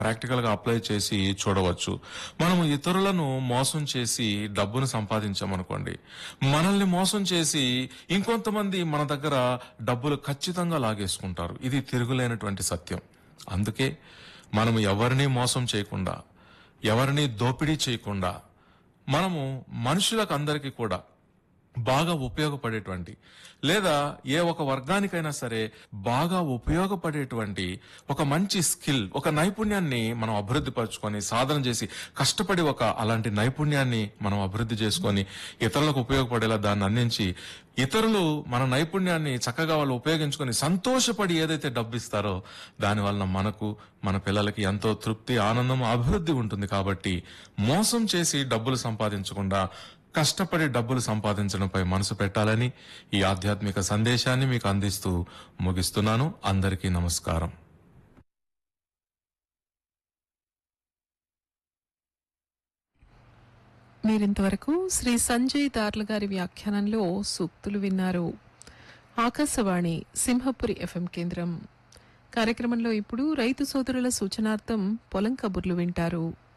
practical గా apply చేసి చూడవచ్చు మనము ఇతరులను మోసం చేసి డబ్బును సంపాదించామనుకోండి మనల్ని మోసం చేసి ఇంకొంతమంది మన దగ్గర డబ్బులు ఖచ్చితంగా లాగేసుకుంటారు ఇది తిరుగులేనటువంటి సత్యం అందుకే మనము ఎవరిని మోసం చేయకుండా ఎవరిని దోపిడీ చేయకుండా మనము మనుషులకు అందరికీ కూడా బాగా ఉపయోగపడేటువంటి లేదా ఏ ఒక వర్గానికైనా సరే బాగా ఉపయోగపడేటువంటి ఒక మంచి స్కిల్ ఒక నైపుణ్యాన్ని మనం అభివృద్ధి పరచుకొని సాధన చేసి కష్టపడి ఒక అలాంటి నైపుణ్యాన్ని మనం అభివృద్ధి చేసుకొని ఇతరులకు ఉపయోగపడేలా దాన్ని అందించి ఇతరులు మన నైపుణ్యాన్ని చక్కగా వాళ్ళు ఉపయోగించుకొని సంతోషపడి ఏదైతే డబ్బు ఇస్తారో దాని వలన మనకు మన పిల్లలకి ఎంతో తృప్తి ఆనందం అభివృద్ధి ఉంటుంది కాబట్టి మోసం చేసి డబ్బులు సంపాదించకుండా కష్టపడి డబ్బులు సంపాదించడంపై మనసు పెట్టాలని ఈ ఆధ్యాత్మిక సందేశాన్ని మీకు అందిస్తూ ముగిస్తున్నాను అందరికీ నమస్కారం మీరింతవరకు శ్రీ సంజయ్ దార్ల గారి వ్యాఖ్యానంలో సూక్తులు విన్నారు ఆకాశవాణి సింహపురి ఎఫ్ఎం కేంద్రం కార్యక్రమంలో ఇప్పుడు రైతు సోదరుల సూచనార్థం పొలం కబుర్లు వింటారు